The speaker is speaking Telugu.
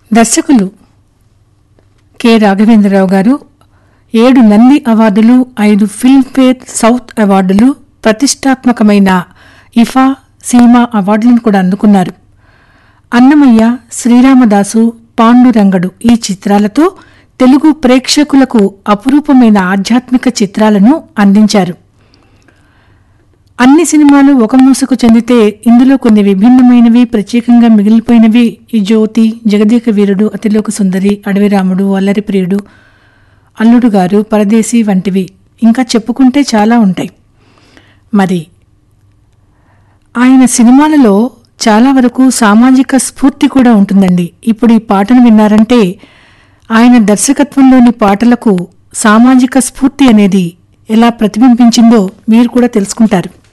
దర్శకులు కె రాఘవేంద్రరావు గారు ఏడు నంది అవార్డులు ఐదు ఫిల్మ్ఫేర్ సౌత్ అవార్డులు ప్రతిష్టాత్మకమైన ఇఫా సీమా అవార్డులను కూడా అందుకున్నారు అన్నమయ్య శ్రీరామదాసు పాండురంగడు ఈ చిత్రాలతో తెలుగు ప్రేక్షకులకు అపురూపమైన ఆధ్యాత్మిక చిత్రాలను అందించారు అన్ని సినిమాలు ఒక మూసకు చెందితే ఇందులో కొన్ని విభిన్నమైనవి ప్రత్యేకంగా మిగిలిపోయినవి ఈ జ్యోతి జగదేక వీరుడు అతిలోక సుందరి అడవి రాముడు అల్లరి ప్రియుడు అల్లుడు గారు పరదేశీ వంటివి ఇంకా చెప్పుకుంటే చాలా ఉంటాయి మరి ఆయన సినిమాలలో చాలా వరకు సామాజిక స్ఫూర్తి కూడా ఉంటుందండి ఇప్పుడు ఈ పాటను విన్నారంటే ఆయన దర్శకత్వంలోని పాటలకు సామాజిక స్ఫూర్తి అనేది ఎలా ప్రతిబింబించిందో మీరు కూడా తెలుసుకుంటారు